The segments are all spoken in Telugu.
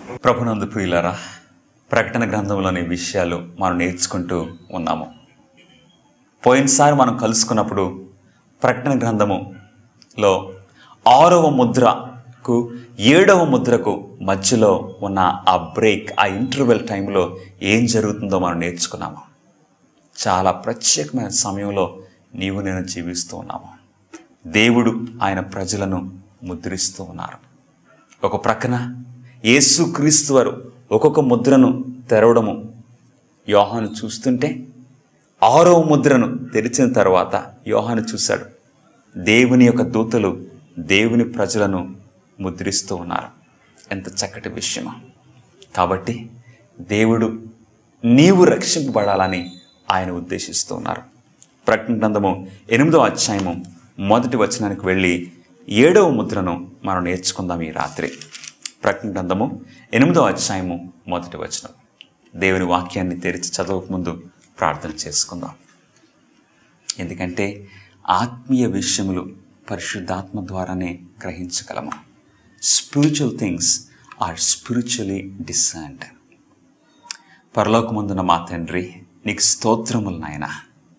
ప్రభునందు ప్రియులారా ప్రకటన గ్రంథంలోని విషయాలు మనం నేర్చుకుంటూ ఉన్నాము పోయినసారి మనం కలుసుకున్నప్పుడు ప్రకటన గ్రంథములో ఆరవ ముద్రకు ఏడవ ముద్రకు మధ్యలో ఉన్న ఆ బ్రేక్ ఆ ఇంటర్వెల్ టైంలో ఏం జరుగుతుందో మనం నేర్చుకున్నాము చాలా ప్రత్యేకమైన సమయంలో నీవు నేను జీవిస్తూ ఉన్నాము దేవుడు ఆయన ప్రజలను ముద్రిస్తూ ఉన్నారు ఒక ప్రక్కన యేసు క్రీస్తు వారు ఒక్కొక్క ముద్రను తెరవడము యోహాను చూస్తుంటే ఆరవ ముద్రను తెరిచిన తర్వాత యోహాను చూశాడు దేవుని యొక్క దూతలు దేవుని ప్రజలను ముద్రిస్తూ ఉన్నారు ఎంత చక్కటి విషయమా కాబట్టి దేవుడు నీవు రక్షింపబడాలని ఆయన ఉద్దేశిస్తూ ఉన్నారు ప్రకటన గ్రంథము ఎనిమిదవ అధ్యాయము మొదటి వచనానికి వెళ్ళి ఏడవ ముద్రను మనం నేర్చుకుందాం ఈ రాత్రి ప్రకటన గ్రంథము ఎనిమిదవ అధ్యాయము మొదటి వచనం దేవుని వాక్యాన్ని తెరిచి చదవక ముందు ప్రార్థన చేసుకుందాం ఎందుకంటే ఆత్మీయ విషయములు పరిశుద్ధాత్మ ద్వారానే గ్రహించగలము spiritual things are spiritually discerned పరలోకమందున మా తండ్రి నీకు స్తోత్రములు నాయనా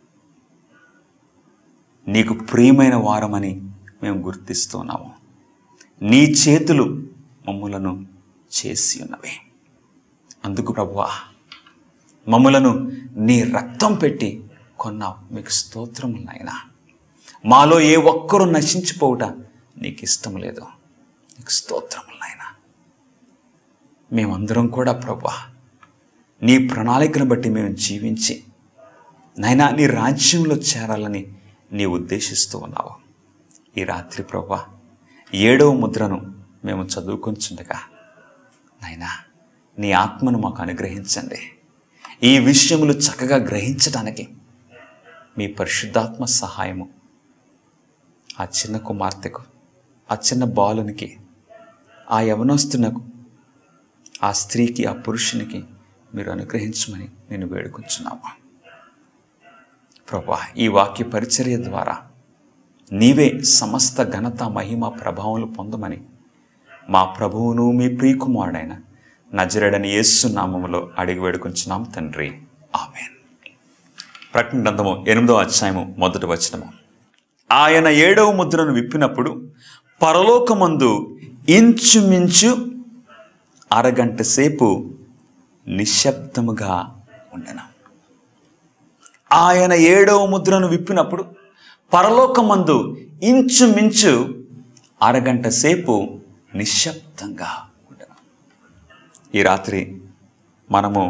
నీకు ప్రియమైన వారమని మేము గుర్తిస్తున్నాము నీ చేతులు మమ్ములను చేసి ఉన్నవి అందుకు ప్రభువా మమ్ములను నీ రక్తం పెట్టి కొన్నావు మీకు స్తోత్రములు నాయనా మాలో ఏ ఒక్కరూ నశించిపోవుట నీకు ఇష్టం లేదు నీకు స్తోత్రములు నాయనా మేమందరం కూడా ప్రభా నీ ప్రణాళికను బట్టి మేము జీవించి నైనా నీ రాజ్యంలో చేరాలని నీ ఉద్దేశిస్తూ ఉన్నావు ఈ రాత్రి ప్రభా ఏడవ ముద్రను మేము చదువుకుంటుండగా నాయనా నీ ఆత్మను మాకు అనుగ్రహించండి ఈ విషయములు చక్కగా గ్రహించడానికి మీ పరిశుద్ధాత్మ సహాయము ఆ చిన్న కుమార్తెకు ఆ చిన్న బాలునికి ఆ యవనస్తునకు ఆ స్త్రీకి ఆ పురుషునికి మీరు అనుగ్రహించమని నేను వేడుకుంటున్నాము ప్రభా ఈ వాక్య పరిచర్య ద్వారా నీవే సమస్త ఘనత మహిమ ప్రభావములు పొందమని మా ప్రభువును మీ ప్రియకుమారుడైన నజరడని యేసు నామములో అడిగి వేడుకుంటున్నాం తండ్రి ఆమెన్ ప్రకటన గ్రంథము ఎనిమిదవ అధ్యాయము మొదటి వచనము ఆయన ఏడవ ముద్రను విప్పినప్పుడు పరలోకమందు ఇంచుమించు అరగంట సేపు నిశ్శబ్దముగా ఉండను ఆయన ఏడవ ముద్రను విప్పినప్పుడు పరలోకమందు ఇంచుమించు అరగంట సేపు నిశ్శబ్దంగా ఉండను ఈ రాత్రి మనము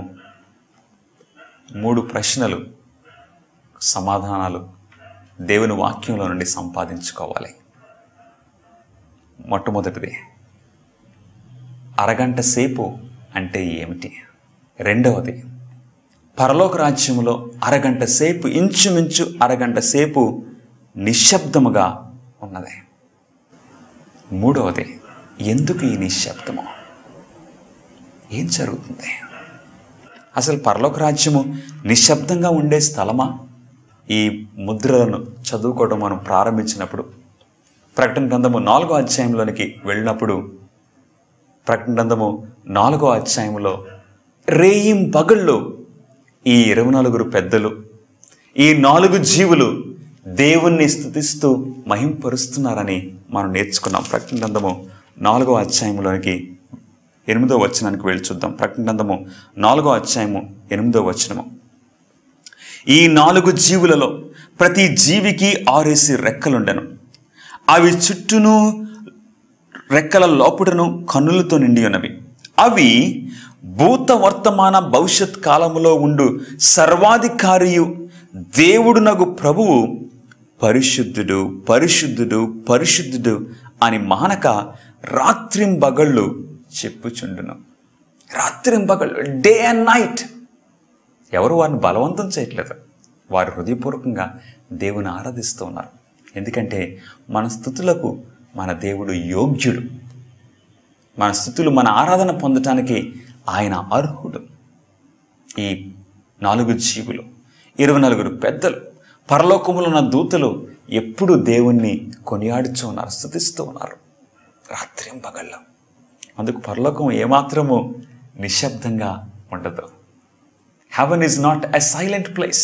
మూడు ప్రశ్నలు సమాధానాలు దేవుని వాక్యంలో నుండి సంపాదించుకోవాలి మొట్టమొదటిది అరగంట సేపు అంటే ఏమిటి రెండవది పరలోక రాజ్యములో అరగంట సేపు ఇంచుమించు అరగంట సేపు నిశ్శబ్దముగా ఉన్నది మూడవది ఎందుకు ఈ నిశ్శబ్దము ఏం జరుగుతుంది అసలు పరలోక రాజ్యము నిశ్శబ్దంగా ఉండే స్థలమా ఈ ముద్రలను చదువుకోవడం మనం ప్రారంభించినప్పుడు ప్రకటన గ్రంథము నాలుగో అధ్యాయంలోనికి వెళ్ళినప్పుడు ప్రకటన గ్రంథము నాలుగో అధ్యాయంలో రేయిం పగళ్ళు ఈ ఇరవై నలుగురు పెద్దలు ఈ నాలుగు జీవులు దేవుణ్ణి స్థుతిస్తూ మహింపరుస్తున్నారని మనం నేర్చుకున్నాం ప్రకటన గ్రంథము నాలుగో అధ్యాయంలోనికి ఎనిమిదో వచనానికి వెళ్ళి చూద్దాం ప్రకటన గ్రంథము నాలుగో అధ్యాయము ఎనిమిదో వచనము ఈ నాలుగు జీవులలో ప్రతి జీవికి ఆరేసి రెక్కలుండెను అవి చుట్టూను రెక్కల లోపుటను కన్నులతో నిండి ఉన్నవి అవి భూత వర్తమాన భవిష్యత్ కాలములో ఉండు సర్వాధికారియు దేవుడునగు ప్రభువు పరిశుద్ధుడు పరిశుద్ధుడు పరిశుద్ధుడు అని మానక రాత్రింబగళ్ళు చెప్పుచుండును రాత్రింబగళ్ళు డే అండ్ నైట్ ఎవరు వారిని బలవంతం చేయట్లేదు వారు హృదయపూర్వకంగా దేవుని ఆరాధిస్తూ ఉన్నారు ఎందుకంటే మన స్థుతులకు మన దేవుడు యోగ్యుడు మన స్థుతులు మన ఆరాధన పొందటానికి ఆయన అర్హుడు ఈ నాలుగు జీవులు ఇరవై నలుగురు పెద్దలు పరలోకములో ఉన్న దూతలు ఎప్పుడు దేవుణ్ణి కొనియాడుచూ ఉన్నారు స్థుతిస్తూ ఉన్నారు రాత్రింపగళ్ళ అందుకు పరలోకం ఏమాత్రము నిశ్శబ్దంగా ఉండదు heaven is not a silent place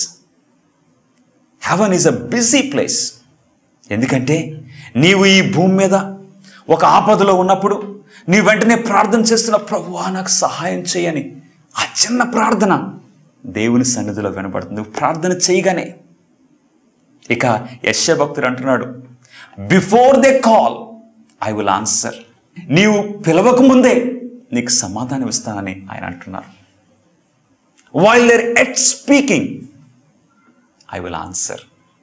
heaven is a busy place ఎందుకంటే నీవు ఈ భూమి మీద ఒక ఆపదలో ఉన్నప్పుడు నీ వెంటనే ప్రార్థన చేస్తున్న ప్రభువా నాకు సహాయం చేయని ఆ చిన్న ప్రార్థన దేవుని సన్నిధిలో వినపడుతుంది నువ్వు ప్రార్థన చేయగానే ఇక యశ భక్తుడు అంటున్నాడు before they call I will answer నీవు పిలవక ముందే నీకు సమాధానం ఇస్తానని ఆయన అంటున్నారు while they're yet speaking I will answer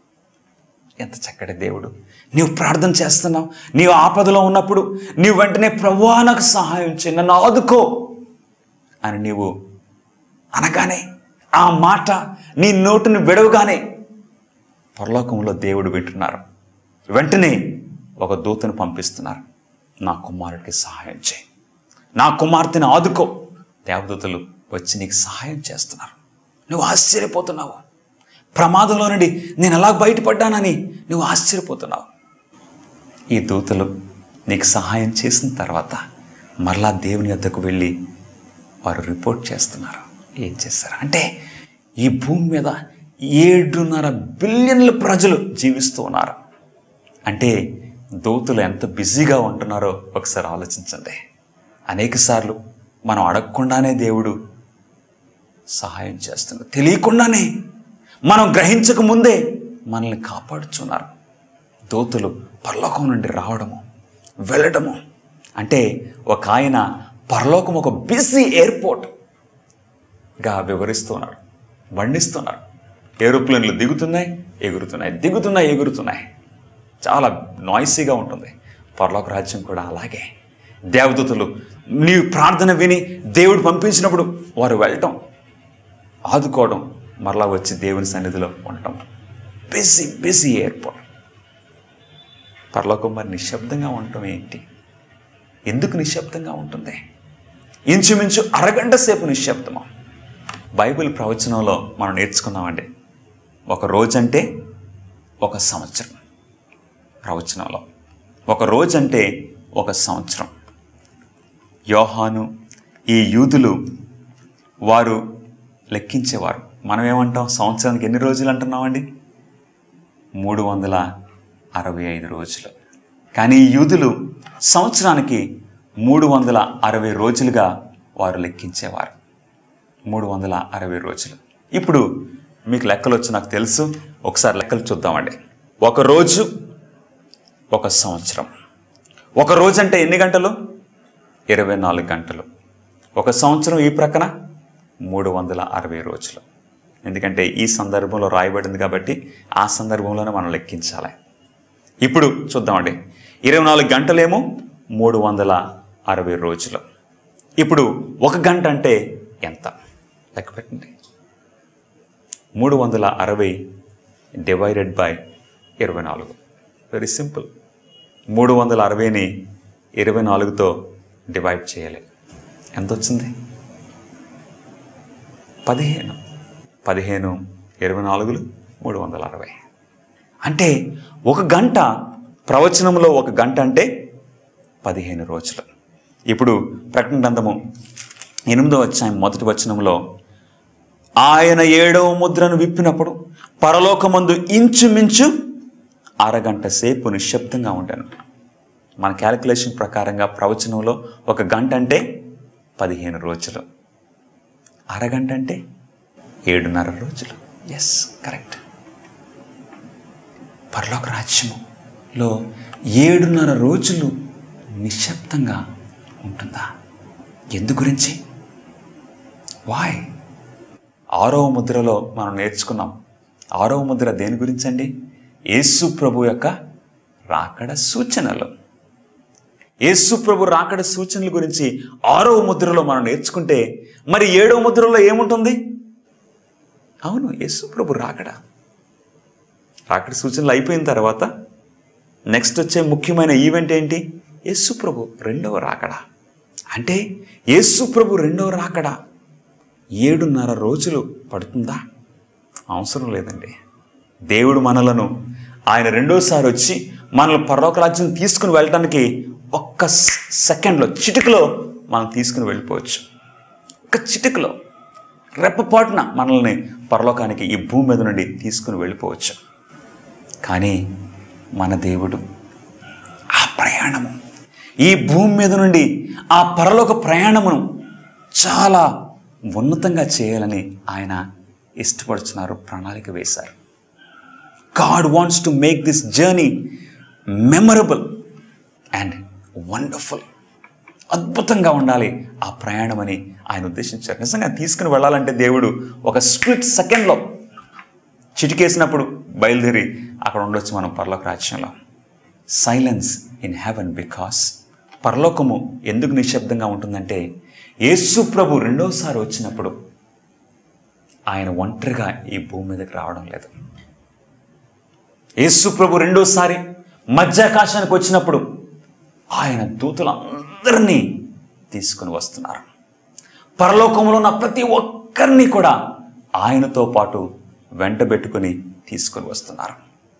ఎంత చక్కటి దేవుడు నీవు ప్రార్థన చేస్తున్నావు నీవు ఆపదలో ఉన్నప్పుడు నీవు వెంటనే ప్రభువా నాకు సహాయం చేయి నన్ను ఆదుకో అని నీవు అనగానే ఆ మాట నీ నోటిని విడవగానే పరలోకంలో దేవుడు వింటున్నారు వెంటనే ఒక దూతను పంపిస్తున్నారు నా కుమారుడికి సహాయం చేయి నా కుమార్తెని ఆదుకో దేవదూతలు వచ్చి నీకు సహాయం చేస్తున్నారు నువ్వు ఆశ్చర్యపోతున్నావు ప్రమాదంలో నుండి నేను ఎలా బయటపడ్డానని నువ్వు ఆశ్చర్యపోతున్నావు ఈ దూతలు నీకు సహాయం చేసిన తర్వాత మరలా దేవుని వద్దకు వెళ్ళి వారు రిపోర్ట్ చేస్తున్నారు ఏం చేస్తారు అంటే ఈ భూమి మీద ఏడున్నర బిలియన్ల ప్రజలు జీవిస్తూ ఉన్నారు అంటే దూతలు ఎంత బిజీగా ఉంటున్నారో ఒకసారి ఆలోచించండి అనేక సార్లు మనం అడగకుండానే దేవుడు సహాయం చేస్తున్నారు తెలియకుండానే మనం గ్రహించక ముందే మనల్ని కాపాడుచున్నారు దూతలు పరలోకం నుండి రావడము వెళ్ళడము అంటే ఒక ఆయన పరలోకం ఒక బిజీ ఎయిర్పోర్ట్గా వివరిస్తున్నారు వర్ణిస్తున్నారు ఏరోప్లేన్లు దిగుతున్నాయి ఎగురుతున్నాయి దిగుతున్నాయి ఎగురుతున్నాయి చాలా నాయిసీగా ఉంటుంది పరలోక రాజ్యం కూడా అలాగే దేవదూతలు నీ ప్రార్థన విని దేవుడు పంపించినప్పుడు వారు వెళ్ళటం ఆదుకోవడం మరలా వచ్చి దేవుని సన్నిధిలో ఉండటం బిజీ బిజీ ఎయిర్పోర్ట్ పరలోకం మరి నిశ్శబ్దంగా ఉండటం ఏంటి ఎందుకు నిశ్శబ్దంగా ఉంటుంది ఇంచుమించు అరగంట సేపు నిశ్శబ్దము బైబిల్ ప్రవచనంలో మనం నేర్చుకున్నామండి ఒక రోజంటే ఒక సంవత్సరం ప్రవచనంలో ఒక రోజంటే ఒక సంవత్సరం యోహాను ఈ యూదులు వారు లెక్కించేవారు మనం ఏమంటాం సంవత్సరానికి ఎన్ని రోజులు అంటున్నామండి మూడు వందల అరవై ఐదు రోజులు కానీ ఈ యూదులు సంవత్సరానికి మూడు వందల అరవై రోజులుగా వారు లెక్కించేవారు మూడు వందల అరవై రోజులు ఇప్పుడు మీకు లెక్కలు వచ్చి నాకు తెలుసు ఒకసారి లెక్కలు చూద్దామండి ఒక రోజు ఒక సంవత్సరం ఒక రోజు అంటే ఎన్ని గంటలు ఇరవై నాలుగు గంటలు ఒక సంవత్సరం ఈ ప్రక్కన మూడు వందల అరవై రోజులు ఎందుకంటే ఈ సందర్భంలో రాయబడింది కాబట్టి ఆ సందర్భంలోనే మనం లెక్కించాలి ఇప్పుడు చూద్దామండి ఇరవై నాలుగు గంటలేమో మూడు వందల అరవై రోజులు ఇప్పుడు ఒక గంట అంటే ఎంత లెక్క పెట్టండి మూడు వందల అరవై డివైడెడ్ బై ఇరవై నాలుగు వెరీ సింపుల్ మూడు వందల అరవైని ఇరవై నాలుగుతో డివైడ్ చేయాలి ఎంత వచ్చింది పదిహేను పదిహేను ఇరవై నాలుగులు మూడు వందల అరవై అంటే ఒక గంట ప్రవచనంలో ఒక గంట అంటే పదిహేను రోజులు ఇప్పుడు ప్రకటన గ్రంథము ఎనిమిదో అధ్యాయం మొదటి వచనంలో ఆయన ఏడవ ముద్రను విప్పినప్పుడు పరలోకమందు ఇంచుమించు అరగంట సేపు నిశ్శబ్దంగా ఉంటాను మన క్యాలిక్యులేషన్ ప్రకారంగా ప్రవచనంలో ఒక గంట అంటే పదిహేను రోజులు అరగంట అంటే ఏడున్నర రోజులు ఎస్ కరెక్ట్ పరలోక రాజ్యములో ఏడున్నర రోజులు నిశ్శబ్దంగా ఉంటుందా ఎందు గురించి వాయ్ ఆరవ ముద్రలో మనం నేర్చుకున్నాం ఆరవ ముద్ర దేని గురించి అండి యేసు ప్రభు యొక్క రాకడ సూచనలు యేసు ప్రభు రాకడ సూచనల గురించి ఆరవ ముద్రలో మనం నేర్చుకుంటే మరి ఏడవ ముద్రలో ఏముంటుంది అవును యేసు ప్రభు రాకడ రాకడ సూచనలు అయిపోయిన తర్వాత నెక్స్ట్ వచ్చే ముఖ్యమైన ఈవెంట్ ఏంటి యేసు ప్రభు రెండవ రాకడ అంటే యేసు ప్రభు రెండవ రాకడ ఏడున్నర రోజులు పడుతుందా అవసరం లేదండి దేవుడు మనలను ఆయన రెండోసారి వచ్చి మనల్ని పరలోక రాజ్యం తీసుకుని వెళ్ళటానికి ఒక్క స- సెకండ్లో చిటికలో మనం తీసుకుని వెళ్ళిపోవచ్చు ఒక్క చిటికలో రెప్పపాటున మనల్ని పరలోకానికి ఈ భూమి మీద నుండి తీసుకుని వెళ్ళిపోవచ్చు కానీ మన దేవుడు ఆ ప్రయాణము ఈ భూమి మీద నుండి ఆ పరలోక ప్రయాణమును చాలా ఉన్నతంగా చేయాలని ఆయన ఇష్టపడుతున్నారు ప్రణాళిక వేశారు God wants to make this journey memorable and wonderful అద్భుతంగా ఉండాలి ఆ ప్రయాణం అని ఆయన ఉద్దేశించారు నిజంగా తీసుకుని వెళ్ళాలంటే దేవుడు ఒక స్ప్లిట్ సెకండ్లో చిటికేసినప్పుడు బయలుదేరి అక్కడ ఉండొచ్చు మనం పరలోక రాజ్యంలో సైలెన్స్ ఇన్ హెవెన్ బికాస్ పరలోకము ఎందుకు నిశ్శబ్దంగా ఉంటుందంటే యేసు ప్రభు రెండోసారి వచ్చినప్పుడు ఆయన ఒంటరిగా ఈ భూమి మీదకి రావడం లేదు యేసు ప్రభు రెండోసారి మధ్యాకాశానికి వచ్చినప్పుడు ఆయన దూతలందరినీ తీసుకుని వస్తున్నారు పరలోకంలో ఉన్న ప్రతి ఒక్కరిని కూడా ఆయనతో పాటు వెంటబెట్టుకుని తీసుకొని వస్తున్నారు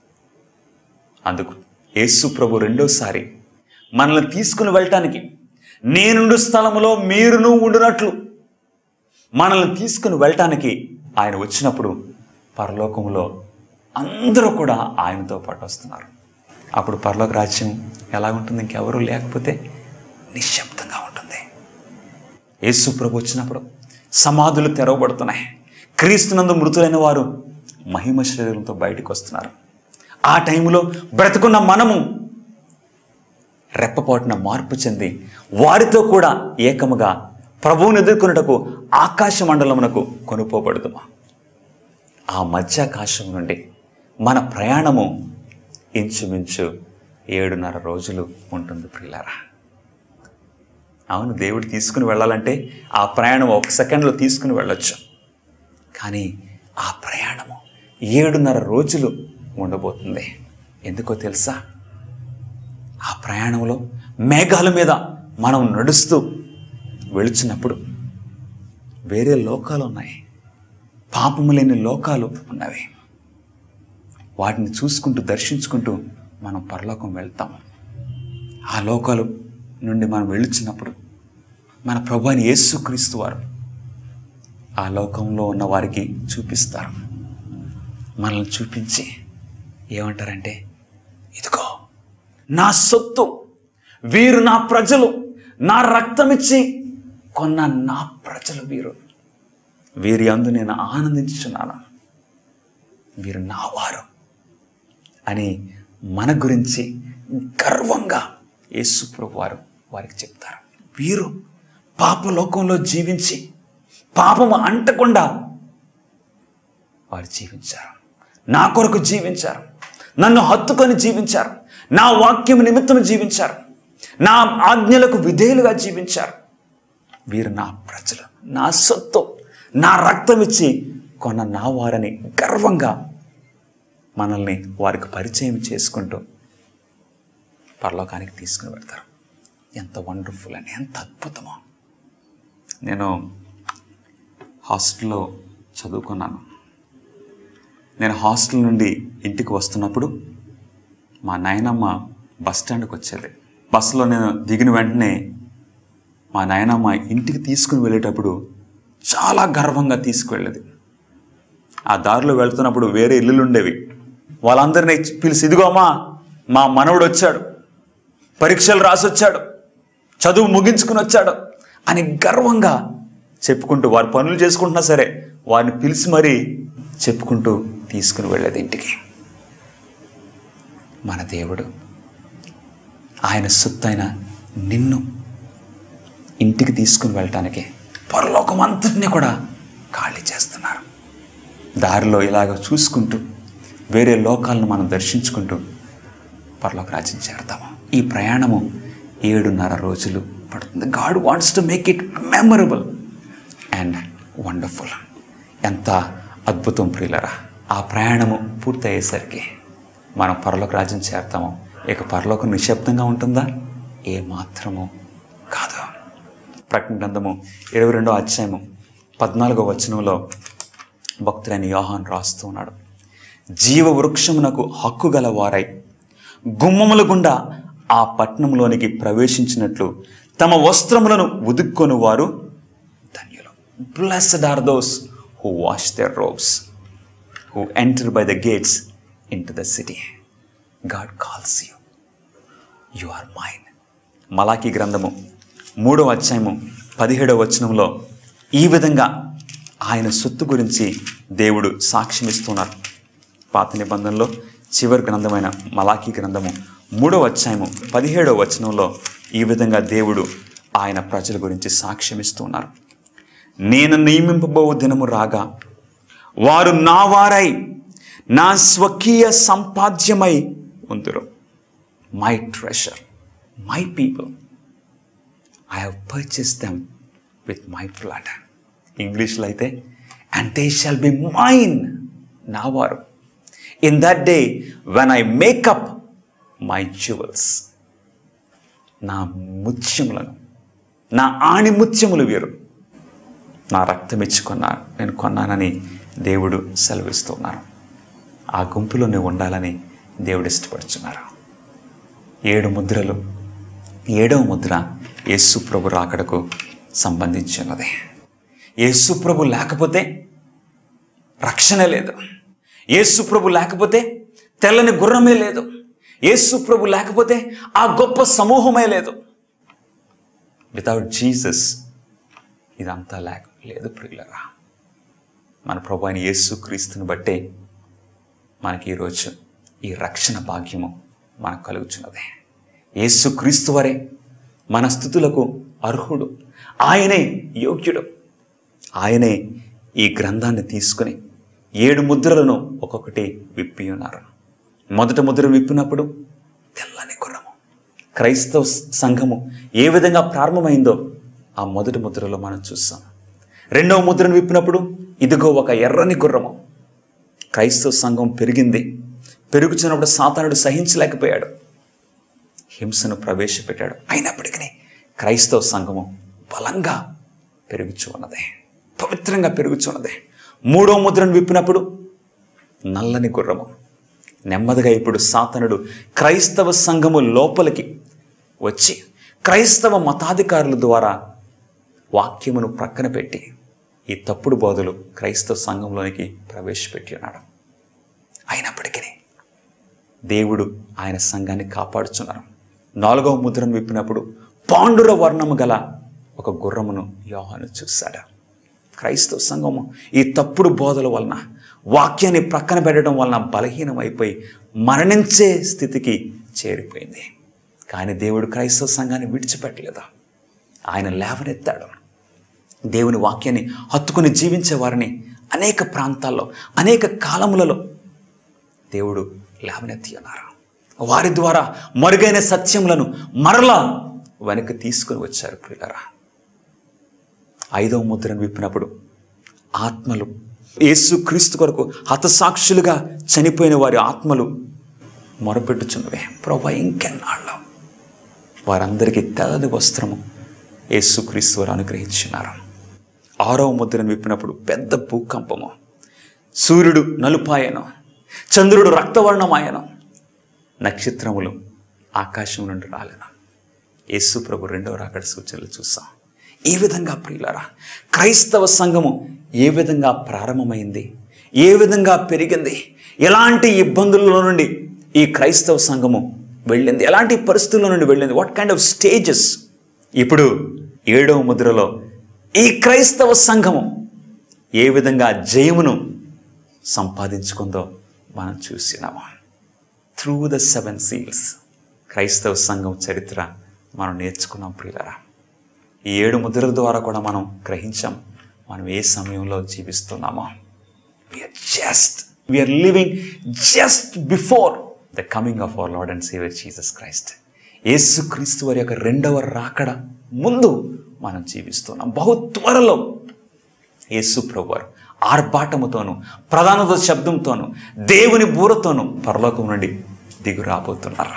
అందుకు యేసు ప్రభు రెండోసారి మనల్ని తీసుకుని వెళ్ళటానికి నేనుండు స్థలములో మీరును ఉండునట్లు మనల్ని తీసుకుని వెళ్ళటానికి ఆయన వచ్చినప్పుడు పరలోకములో అందరూ కూడా ఆయనతో పాటు వస్తున్నారు అప్పుడు పరలోక రాజ్యం ఎలా ఉంటుంది ఇంకెవరూ లేకపోతే నిశ్శబ్దంగా ఉంటుంది యేసు ప్రభు వచ్చినప్పుడు సమాధులు తెరవబడుతున్నాయి క్రీస్తునందు మృతులైన వారు మహిమ శరీరంతో బయటకు వస్తున్నారు ఆ టైంలో బ్రతుకున్న మనము రెప్పపాటున మార్పు చెంది వారితో కూడా ఏకముగా ప్రభువుని ఎదుర్కొనుటకు ఆకాశ మండలమునకు కొనుపోబడుదుమా ఆ మధ్యాకాశం నుండి మన ప్రయాణము ఇంచుమించు ఏడున్నర రోజులు ఉంటుంది ప్రియులారా అవును దేవుడు తీసుకుని వెళ్ళాలంటే ఆ ప్రయాణం ఒక సెకండ్లో తీసుకుని వెళ్ళొచ్చు కానీ ఆ ప్రయాణము ఏడున్నర రోజులు ఉండబోతుంది ఎందుకో తెలుసా ఆ ప్రయాణంలో మేఘాల మీద మనం నడుస్తూ వెళుచున్నప్పుడు వేరే లోకాలు ఉన్నాయి పాపము లేని లోకాలు ఉన్నవి వాటిని చూసుకుంటూ దర్శించుకుంటూ మనం పరలోకం వెళ్తాం ఆ లోకాలు నుండి మనం వెళుచున్నప్పుడు మన ప్రభు అయిన యేసుక్రీస్తు వారు ఆ లోకంలో ఉన్న వారికి చూపిస్తారు మనల్ని చూపించి ఏమంటారంటే ఇదిగో నా సొత్తు వీరు నా ప్రజలు నా రక్తమిచ్చి కొన్న నా ప్రజలు వీరు వీరి అందు నేను ఆనందించుచున్నాను వీరు నా వారు అని మన గురించి గర్వంగా యేసు ప్రభు వారు వారికి చెప్తారు వీరు పాపలోకంలో జీవించి పాపము అంటకుండా వారు జీవించారు నా కొరకు జీవించారు నన్ను హత్తుకొని జీవించారు నా వాక్యం నిమిత్తం జీవించారు నా ఆజ్ఞలకు విధేయులుగా జీవించారు వీరు నా ప్రజలు నా సొత్తు నా రక్తం ఇచ్చి కొన్న నా వారని గర్వంగా మనల్ని వారికి పరిచయం చేసుకుంటూ పరలోకానికి తీసుకుని వెళ్తారు ఎంత వండర్ఫుల్ అని ఎంత అద్భుతమో నేను హాస్టల్లో చదువుకున్నాను నేను హాస్టల్ నుండి ఇంటికి వస్తున్నప్పుడు మా నాయనమ్మ బస్ స్టాండ్కి వచ్చేది బస్సులో నేను దిగిన వెంటనే మా నాయనమ్మ ఇంటికి తీసుకుని వెళ్ళేటప్పుడు చాలా గర్వంగా తీసుకువెళ్ళేది ఆ దారిలో వెళ్తున్నప్పుడు వేరే ఇల్లులు ఉండేవి వాళ్ళందరినీ పిలిచి ఇదిగో అమ్మా మా మనవడు వచ్చాడు పరీక్షలు రాసి వచ్చాడు చదువు ముగించుకుని వచ్చాడు అని గర్వంగా చెప్పుకుంటూ వారి పనులు చేసుకుంటున్నా సరే వారిని పిలిచి మరీ చెప్పుకుంటూ తీసుకుని వెళ్ళేది ఇంటికి మన దేవుడు ఆయన సొత్తైన నిన్ను ఇంటికి తీసుకుని వెళ్ళటానికి పరలోకం అంతటినీ కూడా ఖాళీ చేస్తున్నారు దారిలో ఇలాగ చూసుకుంటూ వేరే లోకాలను మనం దర్శించుకుంటూ పరలోక రాజ్యం చేరతాము ఈ ప్రయాణము ఏడున్నర రోజులు పడుతుంది God wants to make it memorable and wonderful ఎంత అద్భుతం ప్రియులరా ఆ ప్రయాణము పూర్తయ్యేసరికి మనం పరలోక రాజ్యం చేరతాము ఇక పరలోకం నిశ్శబ్దంగా ఉంటుందా ఏ మాత్రము కాదు ప్రకటన గ్రంథము ఇరవై రెండో అధ్యాయము పద్నాలుగో వచనంలో భక్తుడైన యోహాన్ రాస్తూ ఉన్నాడు జీవ వృక్షమునకు హక్కు గల వారై గుమ్మముల గుండా ఆ పట్టణంలోనికి ప్రవేశించినట్లు తమ వస్త్రములను ఉదుక్కొని వారు ధన్యులు blessed are those who wash their robes who enter by the gates into the city God calls you you are mine Malachi గ్రంథము మూడవ అధ్యాయము పదిహేడవ వచనంలో ఈ విధంగా ఆయన సొత్తు గురించి దేవుడు సాక్ష్యమిస్తున్నారు పాత నిబంధనలో చివరి గ్రంథమైన మలాకి గ్రంథము మూడవ అధ్యాయము పదిహేడవ వచనంలో ఈ విధంగా దేవుడు ఆయన ప్రజల గురించి సాక్ష్యమిస్తున్నారు నేను నియమింపబో దినము రాగా వారు నా వారై నా స్వకీయ సంపాద్యమై ఉందరు my treasure my people I have purchase them with my blood ఇంగ్లీష్లో అయితే and they shall be mine నా వారు in that day when I make up my jewels నా ముత్యములను నా ఆణి ముత్యములు వీరు నా రక్తం ఇచ్చి కొన్నా నేను కొన్నానని దేవుడు సెలవిస్తున్నారు ఆ గుంపులో నువ్వు ఉండాలని దేవుడు ఇష్టపడుచున్నారు ఏడు ముద్రలు ఏడవ ముద్ర యేసు ప్రభు రాకడకు సంబంధించి ఉన్నది యేసు ప్రభు లేకపోతే రక్షణ లేదు యేసు ప్రభు లేకపోతే తెల్లని గుర్రమే లేదు యేసు ప్రభు లేకపోతే ఆ గొప్ప సమూహమే లేదు వితౌట్ జీసస్ ఇదంతా లేక లేదు ప్రియులరా మన ప్రభు అయిన యేసు క్రీస్తుని బట్టే మనకి ఈరోజు ఈ రక్షణ భాగ్యము మనకు కలుగుచున్నది యేసు క్రీస్తు వరే మన స్థుతులకు అర్హుడు ఆయనే యోగ్యుడు ఆయనే ఈ గ్రంథాన్ని తీసుకుని ఏడు ముద్రలను ఒక్కొక్కటి విప్పి ఉన్నారు మొదట ముద్ర విప్పినప్పుడు తెల్లని గుర్రము క్రైస్తవ సంఘము ఏ విధంగా ప్రారంభమైందో ఆ మొదటి ముద్రలో మనం చూస్తాం రెండవ ముద్రను విప్పినప్పుడు ఇదిగో ఒక ఎర్రని గుర్రము క్రైస్తవ సంఘం పెరిగింది పెరుగుచున్నప్పుడు సాతానుడు సహించలేకపోయాడు హింసను ప్రవేశపెట్టాడు అయినప్పటికీ క్రైస్తవ సంఘము బలంగా పెరుగుచు ఉన్నది పవిత్రంగా పెరుగుచు ఉన్నది మూడో ముద్రను విప్పినప్పుడు నల్లని గుర్రము నెమ్మదిగా ఇప్పుడు సాతనుడు క్రైస్తవ సంఘము లోపలికి వచ్చి క్రైస్తవ మతాధికారుల ద్వారా వాక్యమును ప్రక్కన పెట్టి ఈ తప్పుడు బోధలు క్రైస్తవ సంఘంలోనికి ప్రవేశపెట్టి ఉన్నాడు అయినప్పటికీ దేవుడు ఆయన సంఘాన్ని కాపాడుచున్నారు నాలుగవ ముద్రను విప్పినప్పుడు పాండుర వర్ణము గల ఒక గుర్రమును యోహాను చూశాడు క్రైస్తవ సంఘము ఈ తప్పుడు బోధల వలన వాక్యాన్ని ప్రక్కన పెట్టడం వలన బలహీనమైపోయి మరణించే స్థితికి చేరిపోయింది కానీ దేవుడు క్రైస్తవ సంఘాన్ని విడిచిపెట్టలేదు ఆయన లేవనెత్తాడు దేవుని వాక్యాన్ని హత్తుకుని జీవించే వారిని అనేక ప్రాంతాల్లో అనేక కాలములలో దేవుడు లేవనెత్తి ఉన్నారు వారి ద్వారా మరుగైన సత్యములను మరలా వెనక్కి తీసుకుని వచ్చారు ప్రియులరా ఐదవ ముద్రను విప్పినప్పుడు ఆత్మలు యేసు క్రీస్తు కొరకు హతసాక్షులుగా చనిపోయిన వారి ఆత్మలు మొరపెట్టుచున్నవే ప్రభా ఇంకెన్నాళ్ళు వారందరికీ తెల్లని వస్త్రము యేసుక్రీస్తు వారు అనుగ్రహించున్నారు ఆరవ ముద్రను విప్పినప్పుడు పెద్ద భూకంపము సూర్యుడు నలుపాయను చంద్రుడు రక్తవర్ణమాయను నక్షత్రములు ఆకాశం నుండి రాలేను యేసు ప్రభు రెండవ రాకడ సూచనలు చూసాం ఈ విధంగా ప్రియులారా క్రైస్తవ సంఘము ఏ విధంగా ప్రారంభమైంది ఏ విధంగా పెరిగింది ఎలాంటి ఇబ్బందుల నుండి ఈ క్రైస్తవ సంఘము వెళ్ళింది ఎలాంటి పరిస్థితుల నుండి వెళ్ళింది వాట్ కైండ్ ఆఫ్ స్టేజెస్ ఇప్పుడు ఏడవ ముద్రలో ఈ క్రైస్తవ సంఘము ఏ విధంగా జయమును సంపాదించుకుందో మనం చూసినాము త్రూ ద సెవెన్ సీల్స్ క్రైస్తవ సంఘం చరిత్ర మనం నేర్చుకున్నాం ప్రియులరా ఈ ఏడు ముద్రల ద్వారా కూడా మనం గ్రహించాం మనం ఏ సమయంలో జీవిస్తున్నామో we are just we are living just before the coming of our Lord and Saviour Jesus Christ యేసు క్రీస్తు వారి యొక్క రెండవ రాకడ ముందు మనం జీవిస్తున్నాం బహు త్వరలో యేసు ప్రభువారు ఆర్భాటముతోను ప్రధానత శబ్దంతోను దేవుని బూరతోను పరలోకం నుండి దిగు రాబోతున్నారు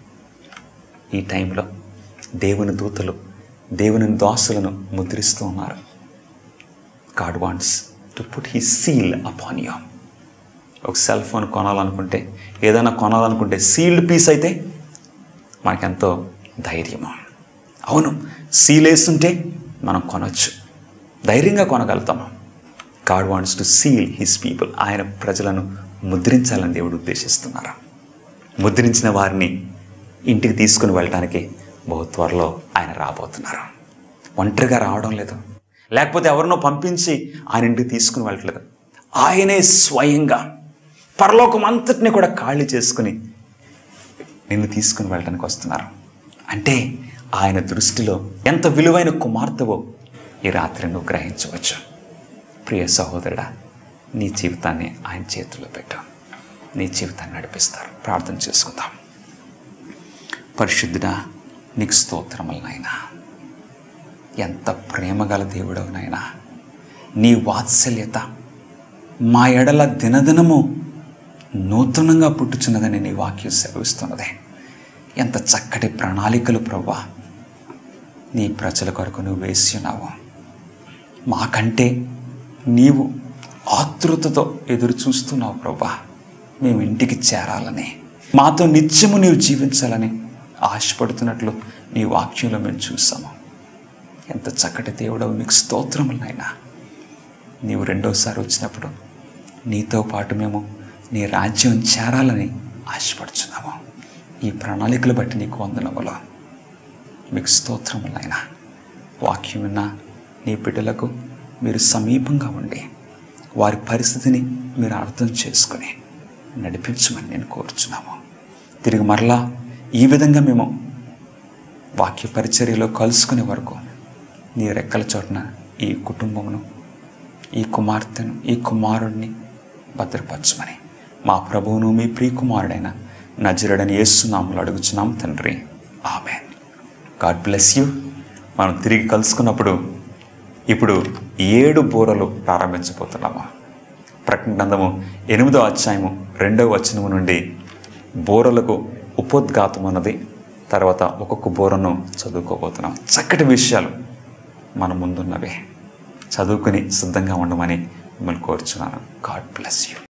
ఈ టైంలో దేవుని దూతలు దేవుని దాసులను ముద్రిస్తూ ఉన్నారు God wants to put he seal upon you ఒక సెల్ ఫోన్ కొనాలనుకుంటే ఏదైనా కొనాలనుకుంటే సీల్డ్ పీస్ అయితే మనకెంతో ధైర్యము అవును సీలేస్తుంటే మనం కొనొచ్చు ధైర్యంగా కొనగలుగుతాము God wants to seal his people ఆయన ప్రజలను ముద్రించాలని దేవుడు ఉద్దేశిస్తున్నారు ముద్రించిన వారిని ఇంటికి తీసుకుని వెళ్ళడానికి బహు త్వరలో ఆయన రాబోతున్నారు ఒంటరిగా రావడం లేదు లేకపోతే ఎవరినో పంపించి ఆయన ఇంటికి తీసుకుని వెళ్ళట్లేదు ఆయనే స్వయంగా పరలోకం అంతటిని కూడా ఖాళీ చేసుకుని నిన్ను తీసుకుని వెళ్ళడానికి వస్తున్నారు అంటే ఆయన దృష్టిలో ఎంత విలువైన కుమార్తెవో ఈ రాత్రి నువ్వు గ్రహించవచ్చు ప్రియ సహోదరుడా నీ జీవితాన్ని ఆయన చేతిలో పెట్టు నీ జీవితాన్ని నడిపిస్తారు ప్రార్థన చేసుకుందాం పరిశుద్ధుడా నీకు స్తోత్రములు నాయనా ఎంత ప్రేమగల దేవుడవు నాయనా నీ వాత్సల్యత మా ఎడల దినదినము నూతనంగా పుట్టుచున్నదని నీ వాక్యం సెలవిస్తున్నది ఎంత చక్కటి ప్రణాళికలు ప్రవ్వా నీ ప్రజల కొరకు నువ్వు వేసి ఉన్నావు మాకంటే నీవు ఆతృతతో ఎదురు చూస్తున్నావు ప్రభా మేము ఇంటికి చేరాలని మాతో నిత్యము నీవు జీవించాలని ఆశపడుతున్నట్లు నీ వాక్యంలో మేము చూసాము ఎంత చక్కటి దేవుడవు నీకు స్తోత్రములు నాయనా నీవు రెండోసారి వచ్చినప్పుడు నీతో పాటు మేము నీ రాజ్యం చేరాలని ఆశపడుచున్నాము ఈ ప్రణాళికలు బట్టి నీకు వందనములో మీకు స్తోత్రములు నాయనా వాక్యం విన్న నీ బిడ్డలకు మీరు సమీపంగా ఉండి వారి పరిస్థితిని మీరు అర్థం చేసుకుని నడిపించమని నేను కోరుచున్నాము తిరిగి మరలా ఈ విధంగా మేము వాక్య పరిచర్యలో కలుసుకునే వరకు నీ రెక్కల చోటున ఈ కుటుంబమును ఈ కుమార్తెను ఈ కుమారుణ్ణి భద్రపరచమని మా ప్రభువును మీ ప్రియకుమారుడైన నజరుడని యేసునాములు అడుగుచున్నాం తండ్రి ఆమె గాడ్ బ్లెస్ యూ మనం తిరిగి కలుసుకున్నప్పుడు ఇప్పుడు ఏడు బూరలు ప్రారంభించబోతున్నాము ప్రకటన గ్రంథము ఎనిమిదో అధ్యాయము రెండవ వచనము నుండి బోరలకు ఉపోద్ఘాతం అన్నది తర్వాత ఒక్కొక్క బోరను చదువుకోబోతున్నాం చక్కటి విషయాలు మన ముందున్నవే చదువుకుని సిద్ధంగా ఉండమని మిమ్మల్ని కోరుచున్నాను గాడ్ బ్లెస్ యూ